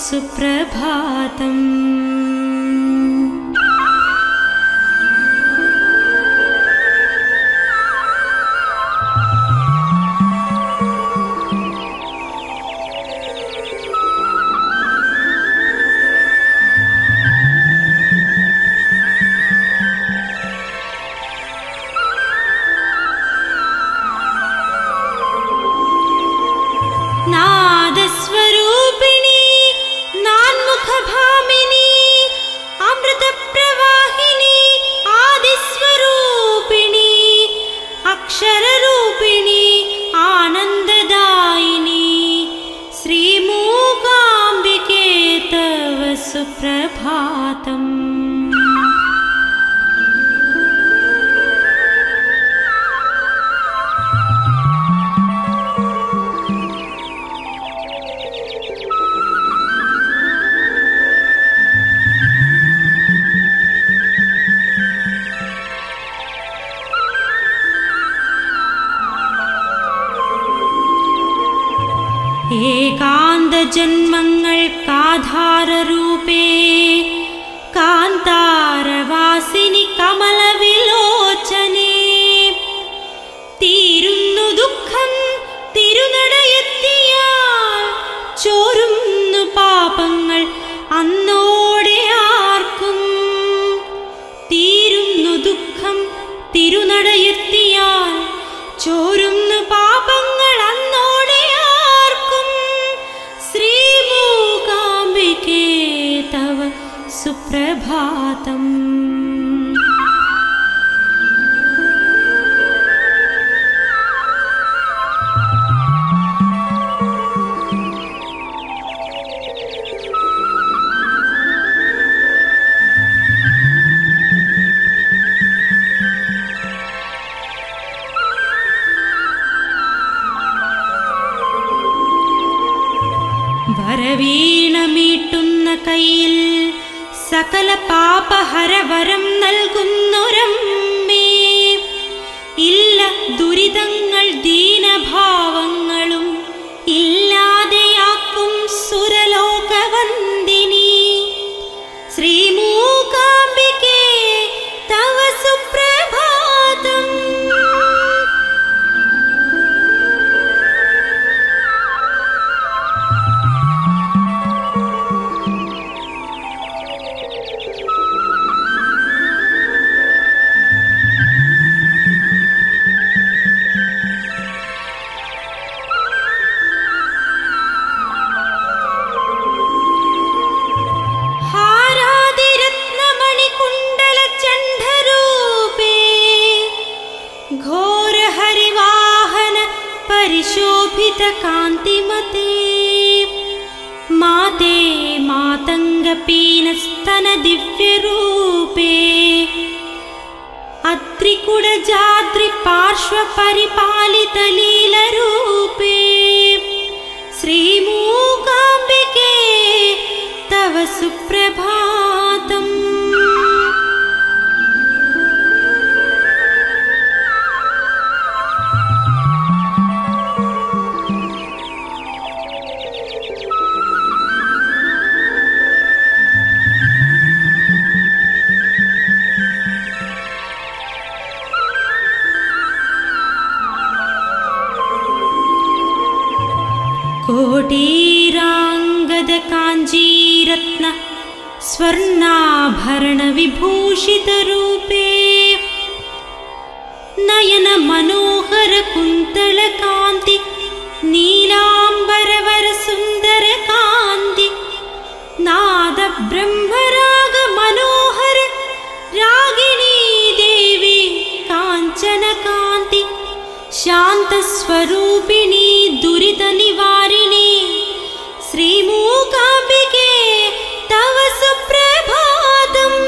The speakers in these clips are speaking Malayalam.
സുപ്രഭാതം നാദസ്വരൂപിണി നാൻമുഖഭാമിനി അമൃതപ്രവാഹിനി ആദിസ്വരൂപിണി അക്ഷരരൂപിണി ആനന്ദദായിനി ശ്രീമൂകാംബികേ തവ സുപ്രഭാതം ഏകാന്തജന്മങ്ങൾക്കാധാരൂപേ കാന്താരവാസിനി കമലവിലോചനേ തീരുന്നു ദുഃഖം തിരുനടയെത്തിയാൽ ചോരുന്നു പാപങ്ങൾ അന്നോടെ ആർക്കും തീരുന്നു ദുഃഖം തിരുനടയെത്തിയാൽ ചോരുന്നു പാപങ്ങൾ അന്നോടെ ആർക്കും ശ്രീമൂകാംബികേ തവ സുപ്രഭാതം വരവീണമീട്ടുന്ന കയ്യിൽ സകല പാപഹരവരം നൽകുന്നൊരമ്മേ ഇല്ല ദുരിതങ്ങൾ ദീനഭാവങ്ങളും ഇല്ലാതെയാക്കും സുരലോകവന്ദിനി ശ്രീമൂകാംബികേ തവ സുപ്രഭാതം हारादिरत्नमणिकुण्डलचण्डरूपे घोरहरिवाहन परिशोभितकान्तिमते माते मातङ्गपीनस्तनदिव्यरूपे अत्रिकुडजाद्रिपार्श्वपरिपालितलीलरूपे श्रीमूकाम्बिके तव सुप्रभातम् कोटीराङ्गदकाञ्जीरत्न स्वर्णाभरणविभूषितरूपे नयन मनोहर कुन्तलकान्ति नीलाम्बरवर सुन्दर कान्ति नाद ब्रह्मराग मनोहर रागिणी देवी काञ्चन कान्ति शान्तस्वरूपिणी दुरितनिवारिणी श्रीमूकाम्बिके तव सुप्रभातम्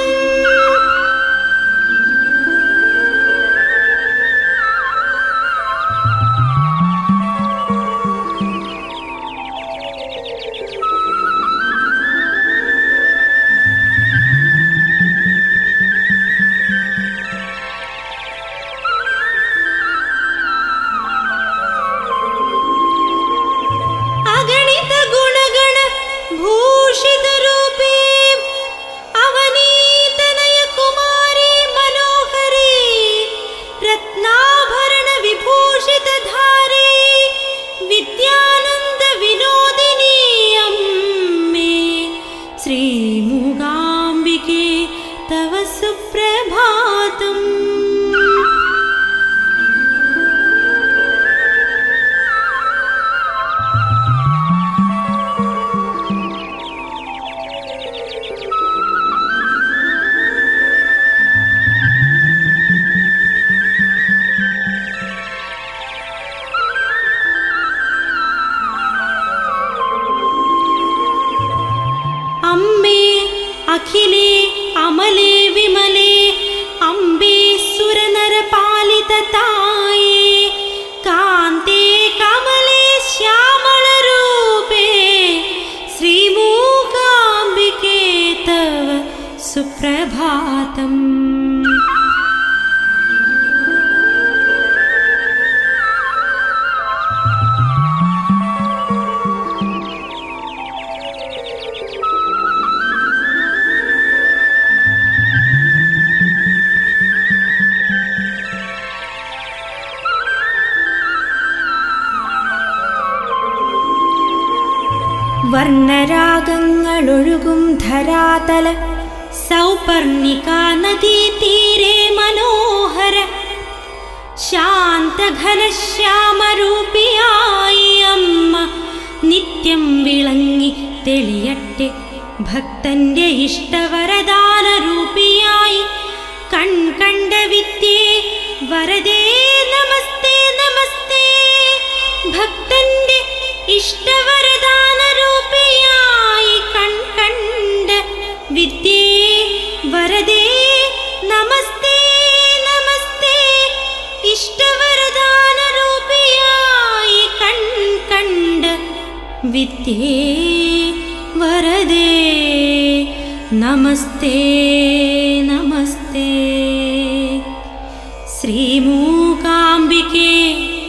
अखिले अमले विमले अम्बे सुरनरपालितताये कान्ते कमले श्यामलरूपे श्रीमूकाम्बिके तव सुप्रभातम् വർണ്ണരാഗങ്ങളൊഴുകും ധരാതല സൗപർണികാ നദീതീരെ മനോഹര ശാന്തഘനശ്യാമരൂപിയായി അമ്മ നിത്യം വിളങ്ങി തെളിയട്ടെ ഭക്തന്റെ ഇഷ്ടവരദാന രൂപിയായി കൺ കണ്ട വിദ്യേ വരദേ നമസ്തേ നമസ്തേ ഭക്തന്റെ ഇഷ്ടവരദാന രൂപിയായി കൺ കണ്ട വിദ്യേ വരദേ നമസ്തേ നമസ്തേ ഇഷ്ടവരദാന രൂപിയായി കൺ കണ്ട വിദ്യേ വരദേ നമസ്തേ നമസ്തേ ശ്രീമൂകാംബികേ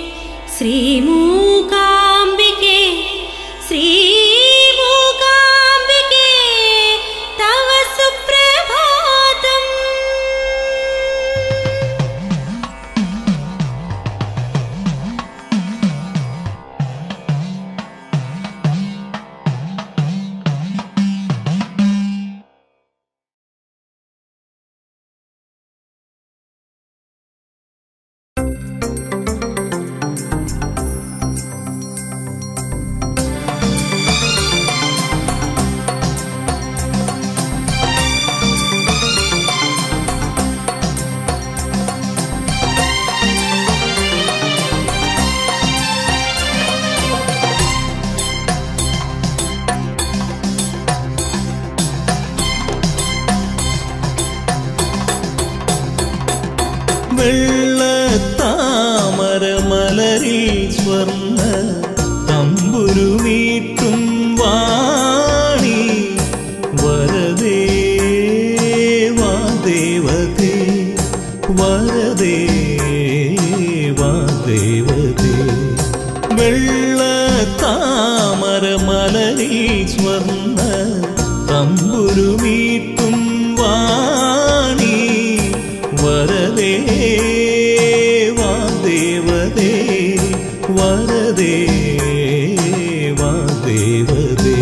ശ്രീമൂകാംബികേ ശ്രീമൂകാംബികേ തവ സുപ്രഭാതം വെള്ളത്താമര മലരിൽ സ്വർണ്ണ തമ്പുരുമീട്ടും വാണി വരദേ വാ ദേവതേ വരദേ വാ ദേവതേ വെള്ളത്താമര മലരിൽ സ്വർണ്ണ തമ്പുരുമീട്ടും വാണി വരദേ വാ ദേവതേ വരദേ വാ ദേവതേ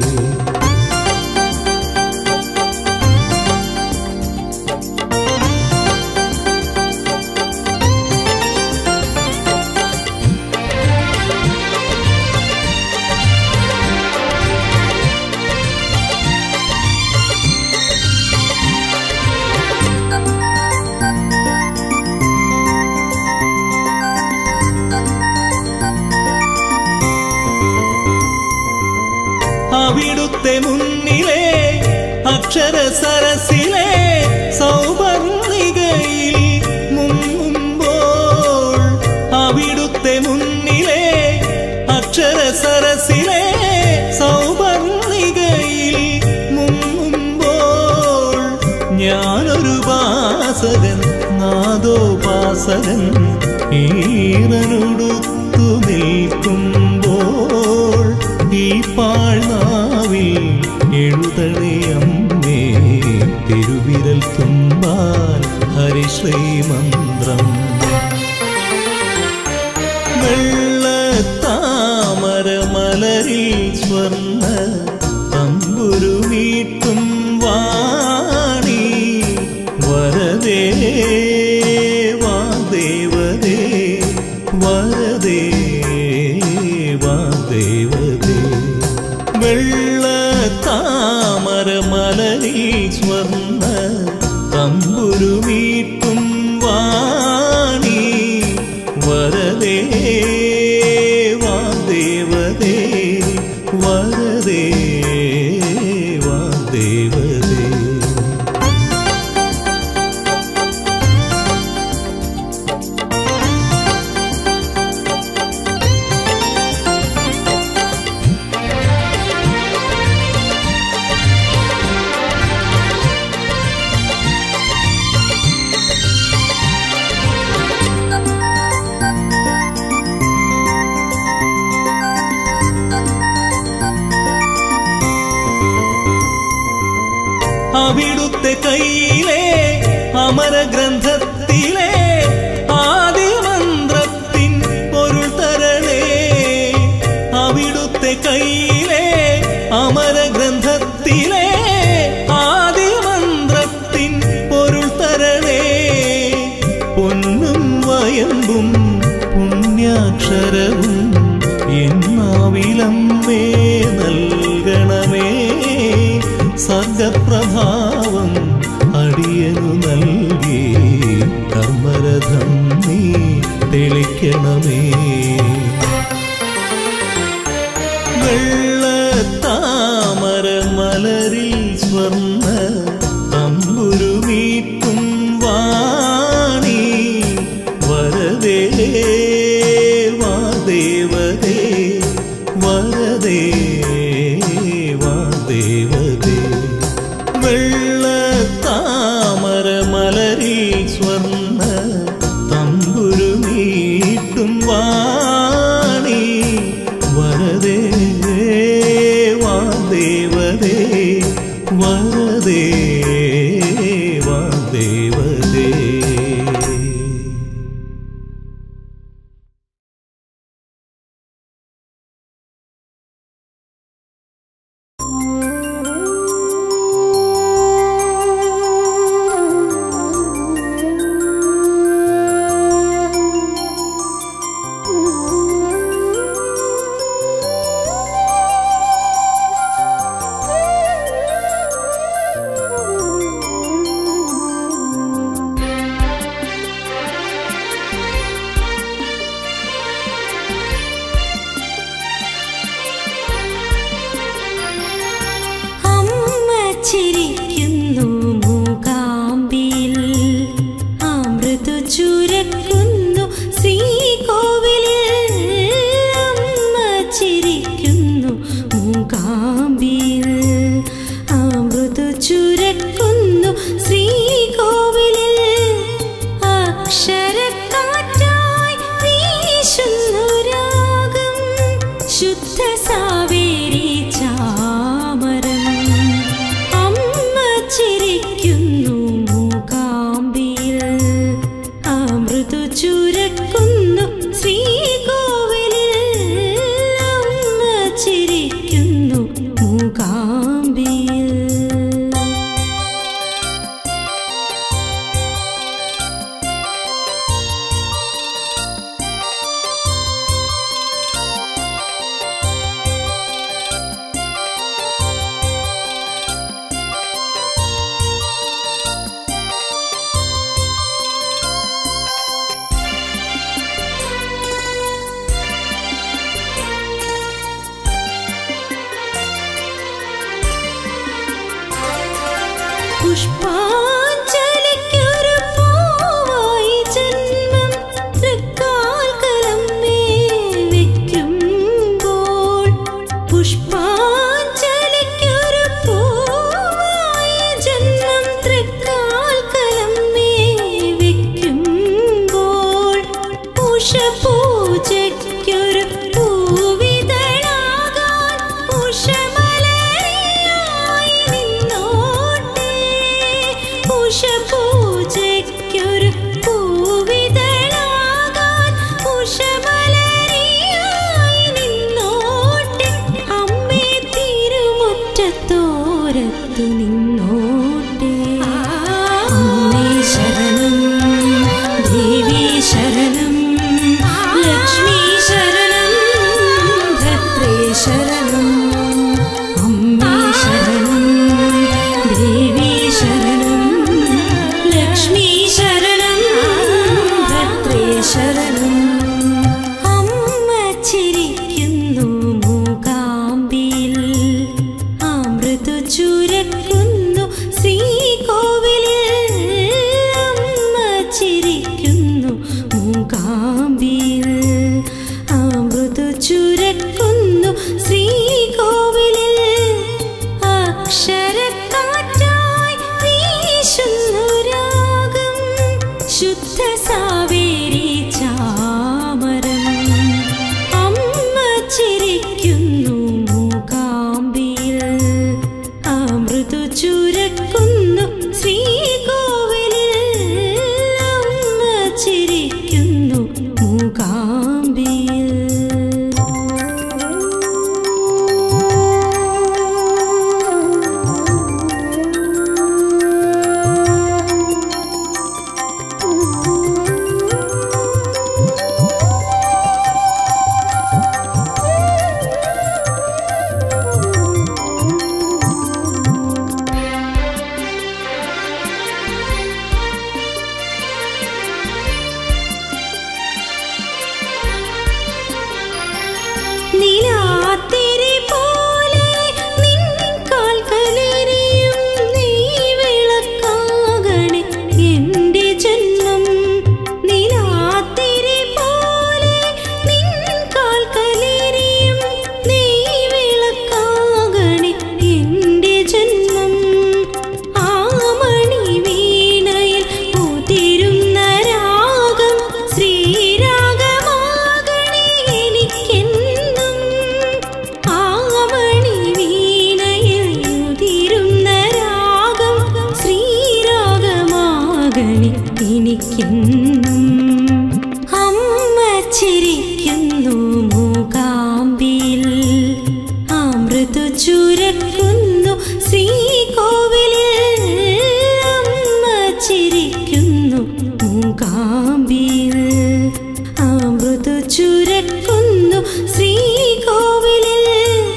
അവിടുത്തെ മുന്നിലെ അക്ഷര സരസിലെ സൗപർണികയിൽ മുങ്ങുമ്പോൾ അവിടുത്തെ മുന്നിലെ അക്ഷര സരസിലെ സൗപർണികയിൽ മുങ്ങുമ്പോൾ ഞാനൊരു വാസകൻ നാദോപാസകൻ ഈറനുടുത്തു നിൽക്കുമ്പോൾ ഈ പാഴ്നാവിൽ എഴുതണേ അമ്മേ തിരുവിരൽ തുമ്പാൽ ഹരിശ്രീ മന്ത്രം വെള്ളത്താമര മലരിൽ സ്വർണ്ണ തമ്പുരുമീട്ടും വാണി വരദേ വാ ദേവതേ വരദേ വാ ദേവതേ വെള്ളത്താമര മലരിൽ സ്വർണ്ണ തമ്പുരുമീട്ടും വാണി വരദേ വാ ദേവതേ വരദേ വാ ദേവതേ അവിടുത്തെ കയ്യിലെ അമരഗ്രന്ഥത്തിലെ ആദിമന്ത്രത്തിൻ പൊരുൾ തരണേ അവിടുത്തെ കയ്യിലെ അമരഗ്രന്ഥത്തിലെ ആദിമന്ത്രത്തിൻ പൊരുൾ തരണേ പൊന്നും വയമ്പും പുണ്യാക്ഷരവും എന്നാവിലമ്മേ നൽകണമേ സർഗപ്രഭാവം അടിയനു നൽകി കർമ്മരഥം നീ തെളിക്കണമേ വെള്ളത്താമര മലരിൽ സ്വർണ്ണ തമ്പുരുമീട്ടും വാണി വരദേ വാദേവതേ വരദേ വാദേവതേ വെള്ളത്താമര മലരിൽ സ്വർണ്ണ തമ്പുരുമീട്ടും വാണി വരദേ വാദേവതേ വരദേ വാദേവതേ അമ്മ ചിരിക്കുന്നു മൂകാംബിയിൽ അമൃതു ചുരക്കുന്നു ശ്രീകോവിലിൽ അമ്മ ചിരിക്കുന്നു മൂകാംബിയിൽ അമൃതു ചുരക്കുന്നു ശ്രീകോവിലിൽ അക്ഷരക്കാറ്റായി വീശുന്നു രാഗം ശുദ്ധ സാവേരി ചാമരം അമ്മ ചിരിക്കുന്നു മൂകാംബിയിൽ അമൃതു ചുരക്കുന്നു ശ്രീകോവിലിൽ അമ്മ ചിരിക്കുന്നു മൂകാംബിയിൽ പുഷ്പാഞ്ജലിക്കൊരു പൂവായി ജന്മം തൃക്കാൽക്കലമ്മേ വെക്കുമ്പോൾ പുഷ്പാഞ്ജലിക്കൊരു പൂവായി ജന്മം തൃക്കാൽക്കലമ്മേ വെക്കുമ്പോൾ ഉഷപൂജയ്ക്കൊരു പൂവിതളാകാൻ ഉഷമലരിയായി നിന്നോട്ടെ ഉഷപൂജയ്ക്കൊരു പൂവിതളാകാൻ ഉഷമലരിയായി നിന്നോട്ടെ അമ്മേ തിരുമുറ്റത്തോരത്തു നിന്നോട്ടെ അമ്മേ ശരണം ദേവി ശരണം ലക്ഷ്മി ശരണം ഭദ്രേ ശരണം അമ്മേ ശരണം ദേവി ശരണം ലക്ഷ്മി ശരണം ഭദ്രേ ശരണം അമ്മ ചിരിക്കുന്നു മൂകാംബിയിൽ അമൃതു ചുരക്കുന്നു ശ്രീകോവിലിൽ അമ്മ ചിരിക്കുന്നു മൂകാംബിയിൽ അമൃതു ചുരക്കുന്നു ശ്രീകോവിലിൽ അക്ഷരക്കാറ്റായി വീശുന്നു രാഗം ശുദ്ധ സാവേരി ചാമരം അമ്മ ചിരിക്കുന്നു മൂകാംബിയിൽ അമൃതു ചുരക്കുന്നു ശ്രീകോവിലിൽ അമ്മ ചിരിക്കുന്നു മൂകാംബിയിൽ നിലാത്തിരി പോലെ നിൻ കാൽക്കലെരിയും നീ വിളക്കാകണേ എൻ്റെ ജന്മം നിലാത്തിരി പോലെ നിൻ കാൽക്കലെരിയും നീ വിളക്കാകണേ എൻ്റെ ജന്മം ആമണി വീണയിൽ ഉതിരുന്ന രാഗം ശ്രീരാഗമാകണേ എനിക്കെന്നും ആമണി വീണയിൽ ഉതിരുന്ന രാഗം ശ്രീരാഗമാകണേ എനിക്കെന്നും അമ്മ ചിരിക്കുന്നു മൂകാംബിയിൽ അമൃത ചുരക്കുന്നു ശ്രീകോവിലിൽ അമ്മ ചിരിക്കുന്നു മൂകാംബിയിൽ അമൃത ചുരക്കുന്നു ശ്രീകോവിലിൽ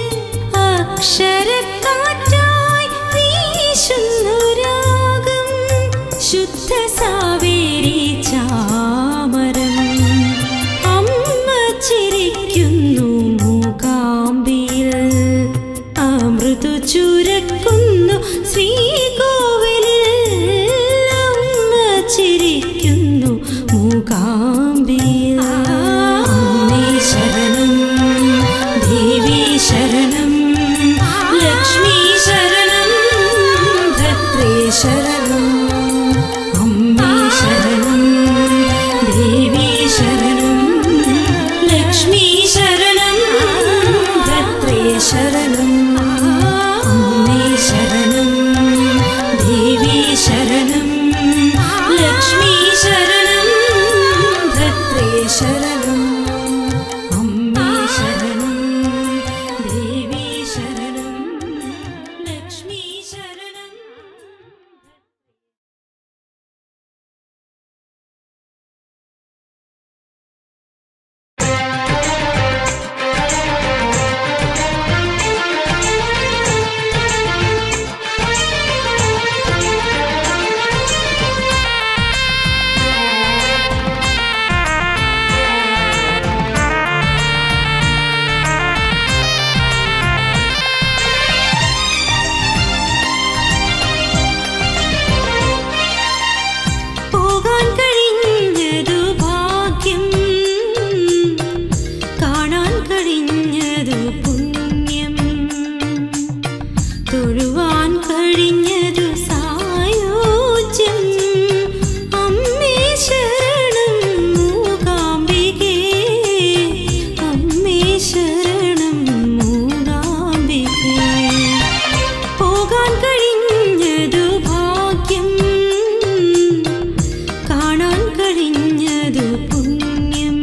അക്ഷരക്കാറ്റായി വീശുന്നു രാഗം ശുദ്ധ സാവേരി ചാമരം അമ്മ ചിരിക്കുന്നു മൂകാംബിയിൽ അമൃത ചുരക്കുന്നു ശ്രീകോവിലിൽ അമ്മ ചിരിക്കുന്നു മൂകാംബിയിൽ അമ്മേ ശരണം ദേവി ശരണം ലക്ഷ്മി ശരണം ഭദ്രേ ശരണം അമ്മേ ശരണം ദേവി ശരണം ലക്ഷ്മി ശരണം ഭദ്രേ ശരണം അമ്മേ ശരണം ദേവി ശരണം ലക്ഷ്മി ശരണം ഭദ്രേ ശരണം അമ്മേ ശരണം ദേവി ശരണം ലക്ഷ്മി ശരണം പോകാൻ കഴിഞ്ഞതു ഭാഗ്യം കാണാൻ കഴിഞ്ഞതു പുണ്യം തൊഴുവാൻ കഴിഞ്ഞതു സായോജ്യം അമ്മേ ശരണം മൂകാംബികേ അമ്മേ ശരണം മൂകാംബികേ പോകാൻ കഴിഞ്ഞതു ഭാഗ്യം കാണാൻ കഴിഞ്ഞതു പുണ്യം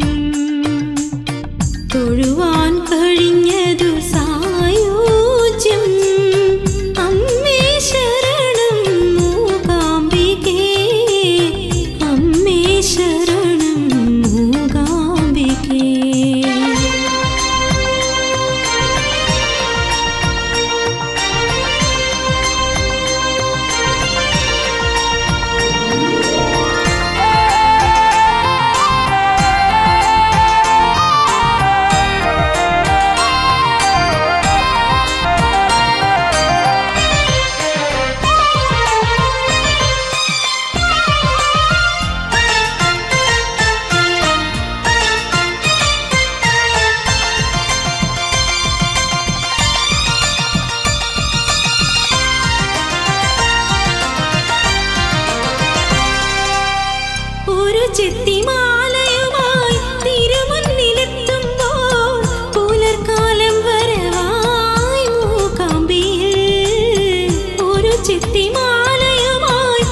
തൊഴുവാൻ കഴിഞ്ഞതു സായോജ്യം അമ്മേ ശരണം മൂകാംബികേ അമ്മേ ശരണം മൂകാംബികേ ഒരു ചെത്തിമാലയുമായി തിരുമുന്നിലെത്തുമ്പോൾ പുലർക്കാലം വരവായി മൂകാംബിയിൽ ഒരു ചെത്തിമാലയുമായി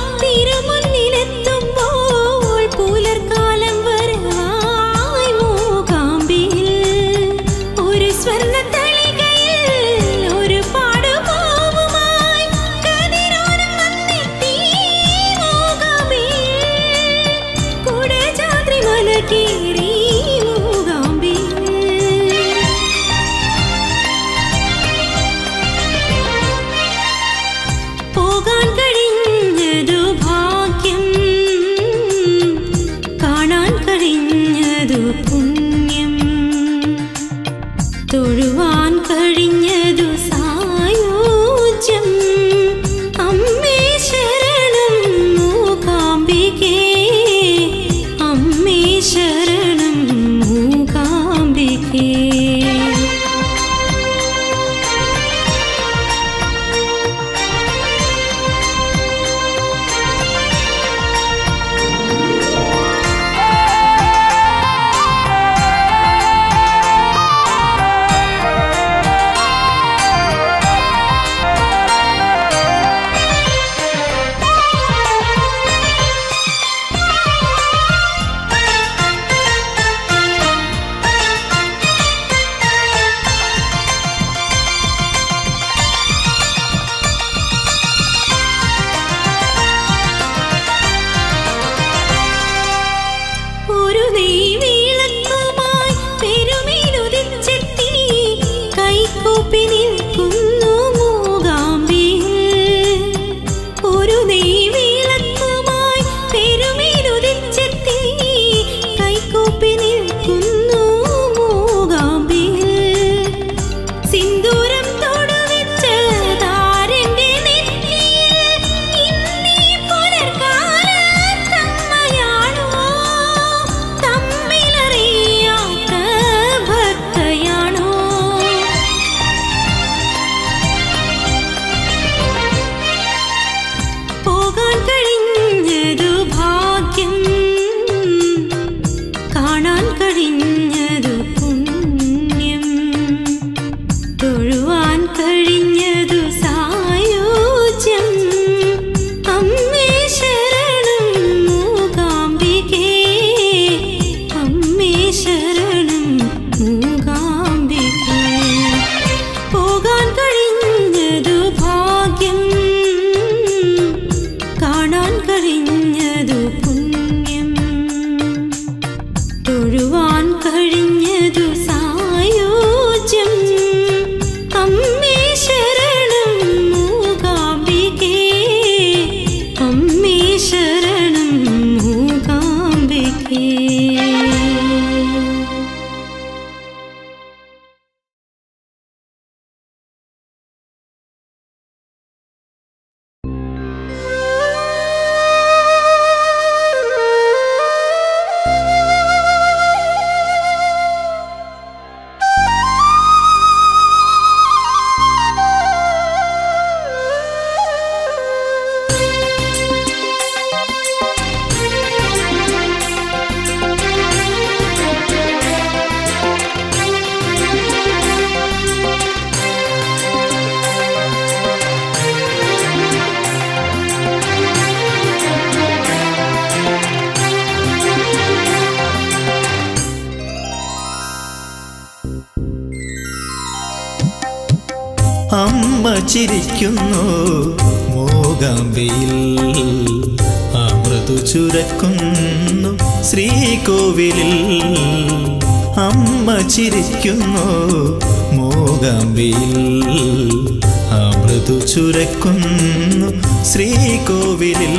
അമ്മ ചിരിക്കുന്നു മൂകാംബിയിൽ അമൃതു ചുരക്കുന്നു ശ്രീകോവിലിൽ അമ്മ ചിരിക്കുന്നു മൂകാംബിയിൽ അമൃതു ചുരക്കുന്നു ശ്രീകോവിലിൽ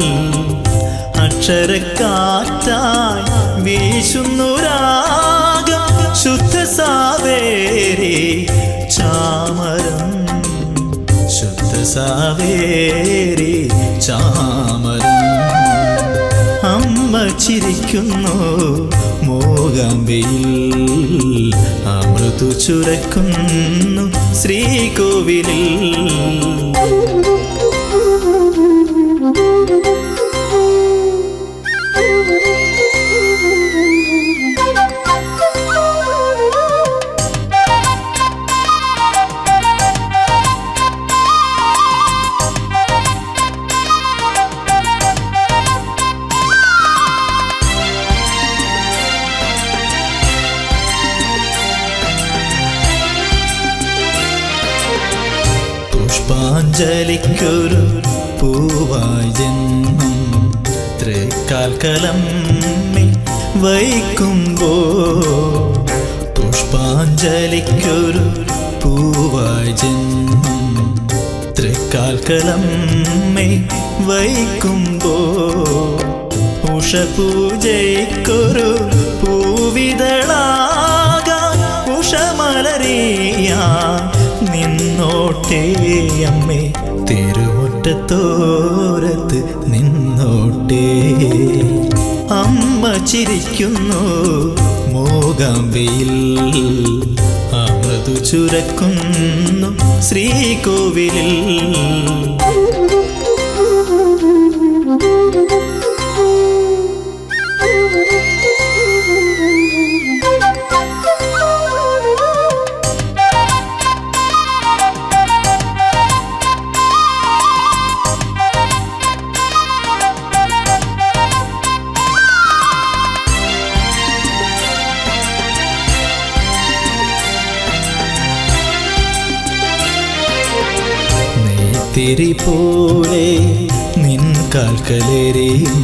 അക്ഷരക്കാറ്റായി വീശുന്നു രാഗം ശുദ്ധ സാവേരി ചാമരം ശുദ്ധ സാവേരി ചാമരം അമ്മ ചിരിക്കുന്നു മൂകാംബിയിൽ അമൃതു ചുരക്കുന്നു ശ്രീകോവിലിൽ പുഷ്പാഞ്ജലിക്കൊരു പൂവായി ജന്മം തൃക്കാൽക്കലം വൈക്കുമ്പോ പുഷ്പാഞ്ജലിക്കൊരു പൂവായി ജന്മം തൃക്കാൽക്കലം വൈക്കുമ്പോ ഉഷപൂജയ്ക്കൊരു പൂവിതളാകാൻ ഉഷമലറിയാ നിന്നോട്ടേ അമ്മേ തിരുമുറ്റത്തോരത്ത് നിന്നോട്ടേ അമ്മ ചിരിക്കുന്നു മൂകാംബിയിൽ അമൃതു ചുരക്കുന്നു ശ്രീകോവിലിൽ നെയ്ത്തിരി പോലെ നിൻ കാൽക്കലേരെയും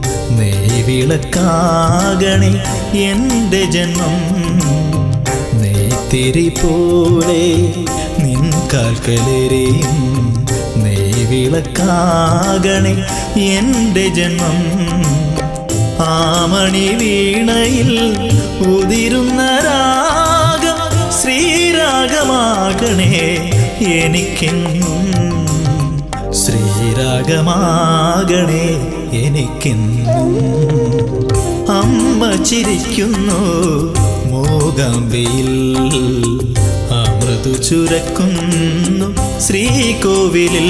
നെയ്വിളക്കാകണേ എൻ്റെ ജന്മം നെയ്ത്തിരി പോലെ നിൻ കാൽക്കലേരെയും നെയ്വിളക്കാകണേ എൻ്റെ ജന്മം ആമണി വീണയിൽ ഉതിരുന്ന രാഗം ശ്രീരാഗമാകണേ എനിക്കെന്നും ശ്രീരാഗമാകണേ എനിക്കെന്നും അമ്മ ചിരിക്കുന്നു മൂകാംബിയിൽ അമൃതു ചുരക്കുന്നു ശ്രീകോവിലിൽ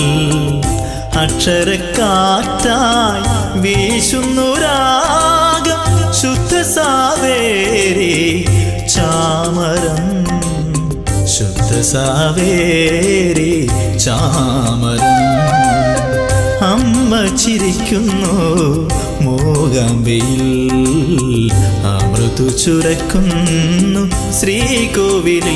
അക്ഷരക്കാറ്റായി വീശുന്നു രാഗം ശുദ്ധ സാവേരി ചാമരം ശുദ്ധ സാവേരി ചാമരം അമ്മ ചിരിക്കുന്നു മൂകാംബിയിൽ അമൃതു ചുരക്കുന്നു ശ്രീകോവിലിൽ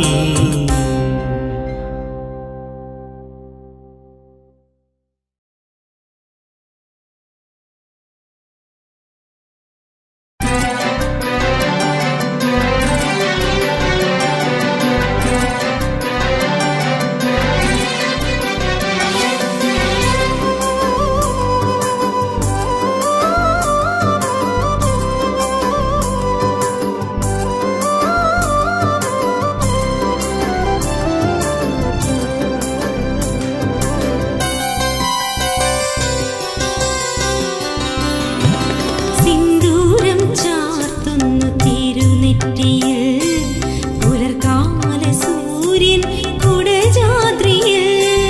സിന്ദൂരം ചാർത്തുന്നു തിരുനെറ്റിയിൽ പുലർകാല സൂര്യൻ കുടജാദ്രിയിൽ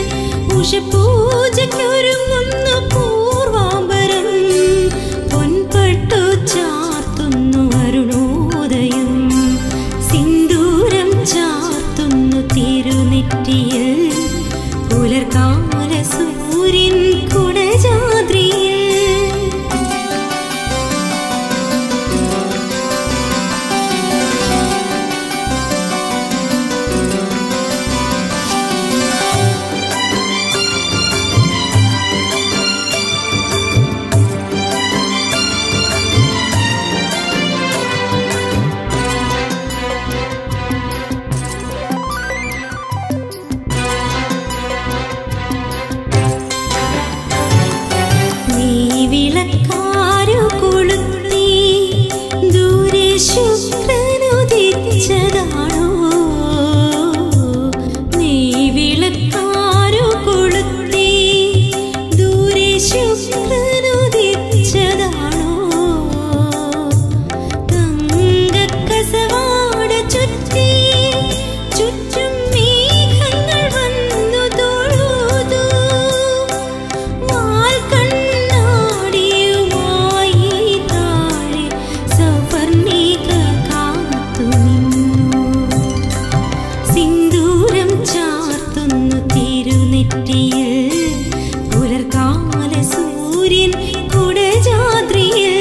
ഉഷപൂജയ്ക്കൊരുങ്ങുന്നു പൂർവാംബരം പൊൻപട്ടു ചാർത്തുന്നു അരുണോദയം സിന്ദൂരം ചാർത്തുന്നു തിരുനെറ്റിയിൽ പുലർകാല സൂര്യൻ കുടജാദ്രിയിൽ തിരുനെറ്റിയിൽ പുലർക്കാല സൂര്യൻ കുടജാദ്രിയിൽ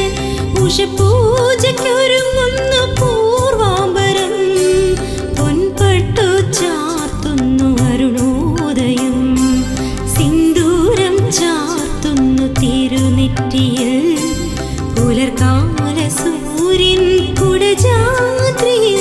ഉഷപൂജയ്ക്കൊരുങ്ങുന്നു പൂർവാംബരം പൊൻപട്ടു ചാർത്തുന്നു അരുണോദയം സിന്ദൂരം ചാർത്തുന്നു തിരുനെറ്റിയിൽ പുലർക്കാല സൂര്യൻ കുടജാദ്രിയിൽ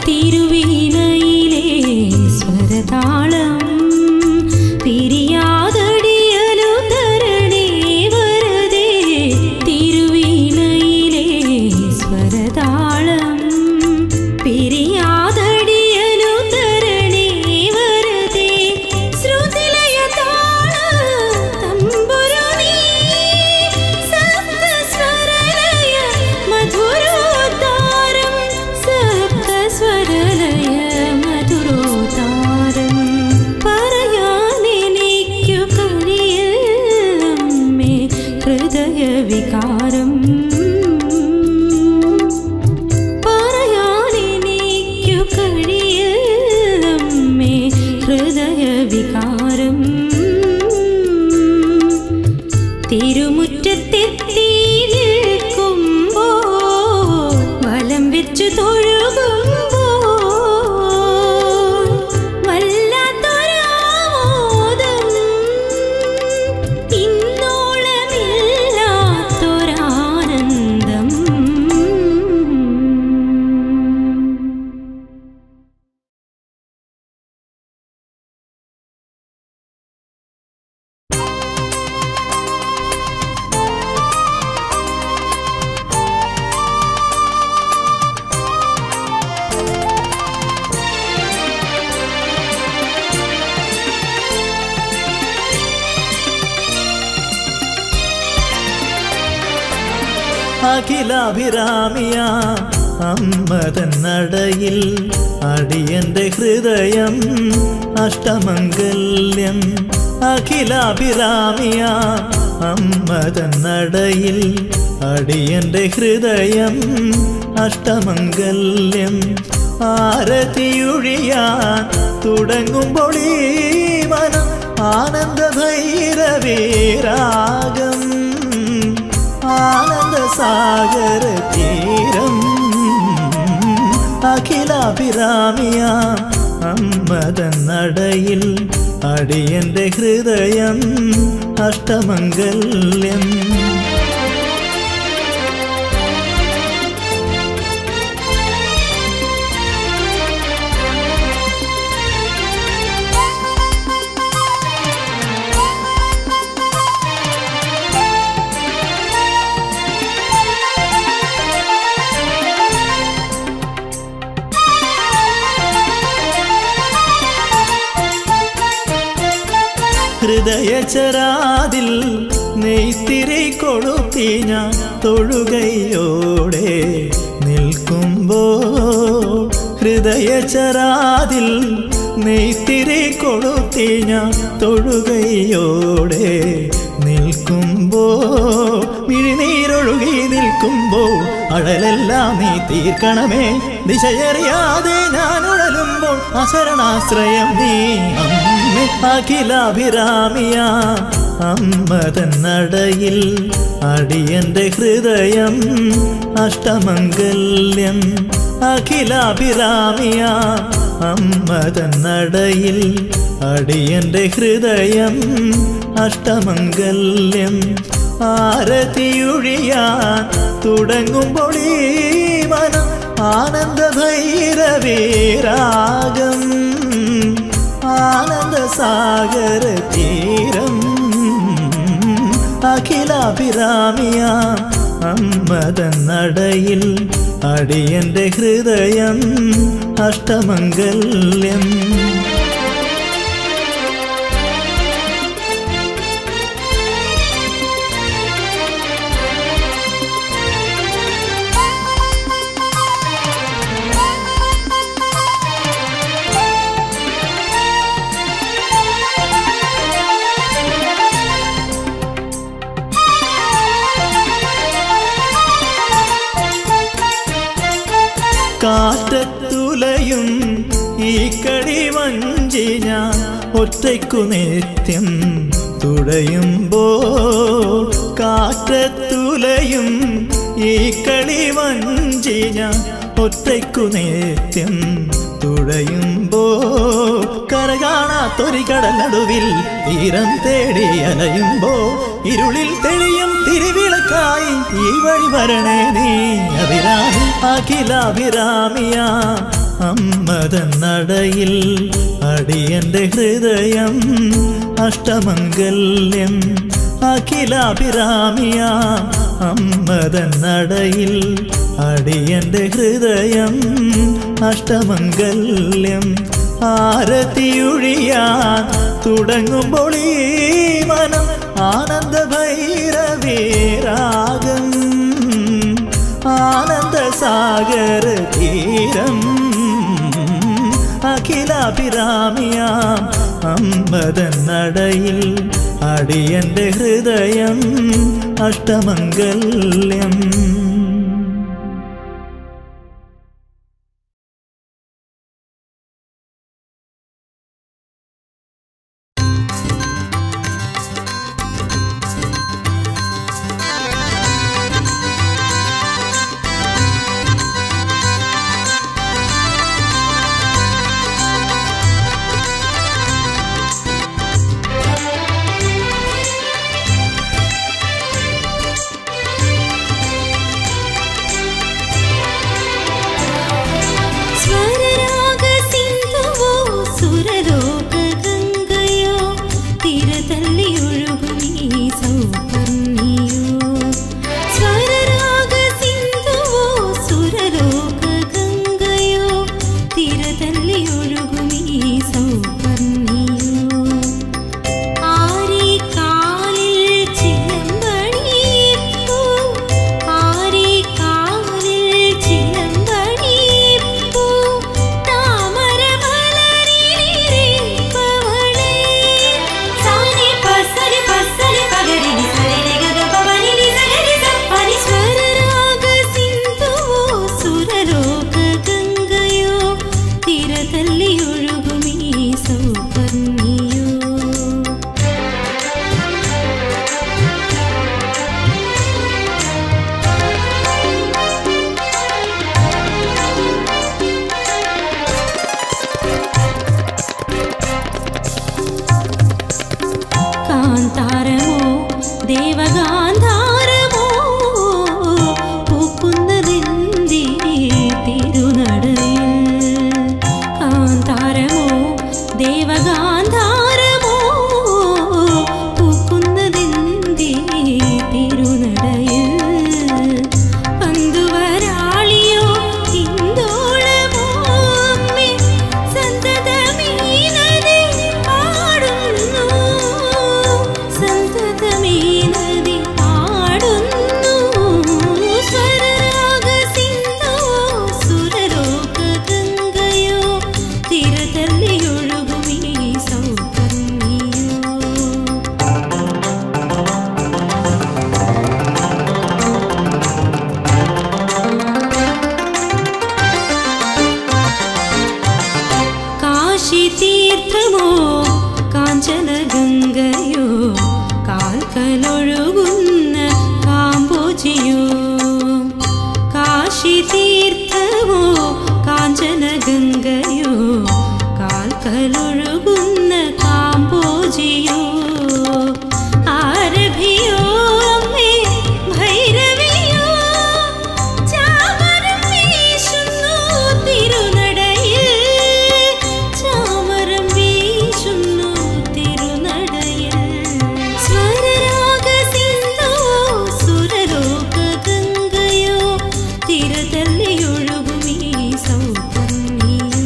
തിരുവീണയിലെ സ്വരതാളം പിരിയാതടിയലു തരണേ വരദേ തിരുവീണയിലെ സ്വരതാളം പിരിയാതടിയലു തരണേ വരദേ ശ്രുതിലയ താള തമ്പുരു നീ സപ്തസ്വരലയ മധുരോദ്ധാരം സപ്തസ്വരലയ മധുരോദ്ധാരം പറയാനെനിക്കു കഴിയമ്മേ ഹൃദയവികാരം പറയാനെനിക്കു കഴിയമ്മേ ഹൃദയവികാരം തിരുമുറ്റത്തെത്തി നിൽക്കുമ്പോ വലം വെച്ചു തൊഴുകുമ്പോ വല്ലാത്തൊരാമോദം ഇന്നോളമില്ലാത്തൊരാനന്ദം അഖിലാഭിരാമിയ അമ്മതൻ നടയിൽ അടിയന്റെ ഹൃദയം അഷ്ടമംഗല്യം അഖിലാഭിരാമിയ അമ്മതൻ നടയിൽ അടിയന്റെ ഹൃദയം അഷ്ടമംഗല്യം ആരതിയൊഴിയാൻ തുടങ്ങുമ്പോൾ ഈ മനം ആനന്ദഭൈരവീരാഗം ആനന്ദസാഗര തീരം അഖിലാഭിരാമിയ അമ്മതൻ നടയിൽ അടിയന്റെ ഹൃദയം അഷ്ടമംഗല്യം ഹൃദയചരാതിൽ നെയ്ത്തിരി കൊളുത്തി ഞാൻ തൊഴുകയോടെ നിൽക്കുമ്പോ ഹൃദയചരാതിൽ നെയ്ത്തിരി കൊളുത്തി ഞാൻ തൊഴുകയോടെ നിൽക്കുമ്പോ മിഴിനീരൊഴുകി നിൽക്കുമ്പോ അഴലെല്ലാം നീ തീർക്കണമേ ദിശയറിയാതെ ഞാൻ ഉഴലുമ്പോൾ അശരണാശ്രയം നീ അമ്മേ അഖിലാഭിരാമിയ അമ്മതൻ നടയിൽ അടിയന്റെ ഹൃദയം അഷ്ടമംഗല്യം അഖിലാഭിരാമിയ അമ്മതൻ നടയിൽ അടിയന്റെ ഹൃദയം അഷ്ടമംഗല്യം ആരതിയൊഴിയാൻ തുടങ്ങുമ്പോൾ ഈ മനം ആനന്ദഭൈരവീരാഗം ആനന്ദസാഗര തീരം അഖിലാഭിരാമിയ അമ്മതൻ നടയിൽ അടിയന്റെ ഹൃദയം അഷ്ടമംഗല്യം കാറ്റത്തുലയും ഈ കടി വഞ്ചി ഞാൻ ഒറ്റയ്ക്കു നിത്യം തുഴയുമ്പോ കാറ്റത്തുലയും ഈ കളി വഞ്ചി ഞാൻ ഒറ്റയ്ക്കു നിത്യം തുഴയുമ്പോ കര കാണാത്തൊരു കടലടുവിൽ തീരം തേടി അലയുമ്പോ ഇരുളിൽ തെളിയും തിരുവിളക്കായി ഈ വഴി വരണേ നീ അഭിരാമി അഖിലാഭിരാമിയ അമ്മതൻ നടയിൽ അടിയന്റെ ഹൃദയം അഷ്ടമംഗല്യം അഖിലാഭിരാമിയ അമ്മതൻ നടയിൽ അടിയന്റെ ഹൃദയം അഷ്ടമംഗല്യം ആരതിയൊഴിയാൻ തുടങ്ങുമ്പോൾ ഈ മനം ആനന്ദ ഭൈരവീരാഗം ആനന്ദസാഗര തീരം അഖിലാഭിരാമിയാം അമ്മതൻ നടയിൽ അടിയന്റെ ഹൃദയം അഷ്ടമംഗല്യം സ്വരരാഗ സിന്ധുവോ സുരലോക ഗംഗയോ തിരതല്ലി ഒഴുകുമീ സൗപർണിയോ സ്വരരാഗ സിന്ധുവോ സുരലോക ഗംഗയോ തിരതല്ലി ഒഴുകുമീ സൗപർണിയോ ആരി കാലിൽ ചിലമ്പണിപ്പൂ ആരി കാലിൽ ചിലമ്പണിപ്പൂ താമരമലരിനിരിപ്പവളേ സാനി പസരി പസരി പഗരിനി സരിനി ഗഗപവനിനി സഗരി സപ്പനി സ്വരരാഗ സിന്ധുവോ സുരലോക ഗംഗയോ തിരതല്ലി ഒഴുകുമീ സൗപർണിയോ കാന്താരമോ ദേവഗാന്ധാരമോ പൂക്കുന്നതെന്തേ തിരുനടയിൽ കാന്താരമോ ദേവഗാന്ധാരമോ പൂക്കുന്നതെന്തേ തിരുനടയിൽ പന്തുവരാളിയോ ഇന്ദോളമോ അമ്മേ സന്തതമീ നദി പാടുന്നു സന്തതമീ നദി പാടുന്നു സ്വരരാഗ സിന്ധുവോ സുരലോക ഗംഗയോ തിരതല്ലി ഒഴുകുമീ സൗകര്യോ കാശി തീർത്ഥമോ കാഞ്ചന ഗംഗയോ കാൽക്കലൊഴുകുന്ന കാമ്പോജിയോ കാശി തീർത്ഥമോ കാഞ്ചന ഗംഗയോ കാൽക്കലൊഴുകുന്ന കാമ്പോജിയോ ആരഭിയോ അമ്മേ ഭൈരവിയോ ചാമരം വീശുന്നു തിരുനടയിൽ ചാമരം വീശുന്നു തിരുനടയിൽ സ്വരരാഗ സിന്ധുവോ സുരലോക ഗംഗയോ തിരതല്ലി ഒഴുകുമീ സൗപർണിയോ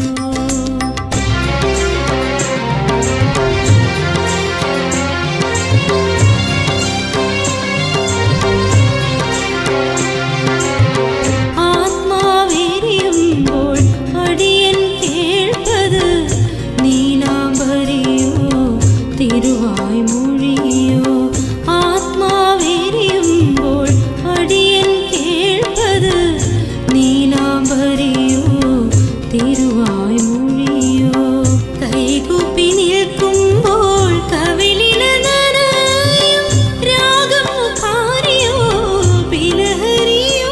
ആത്മാവെരിയുമ്പോൾ അടിയൻ കേൾപ്പത് നീലാംബരിയോ തിരുവായ് മൊഴിയോ ആത്മാവെരിയുമ്പോൾ അടിയൻ കേൾപ്പത് നീലാംബരിയോ തിരുവായ് മൊഴിയോ കൈകൂപ്പി നിൽക്കുമ്പോൾ കവിളിന നനയും രാഗം മുഖാരിയോ ബിലഹരിയോ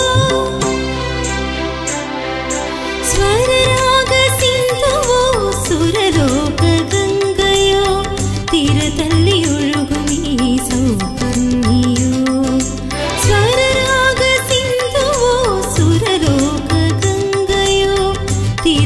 സ്വരരാഗ സിന്ധുവോ സുരലോക ഗംഗയോ തിരതല്ലി ഒഴുകുമീ സൗപർണിയോ സ്വരരാഗ സിന്ധുവോ സുരലോക ഗംഗയോ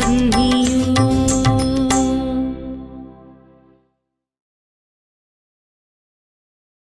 സൗകര്ണിയോ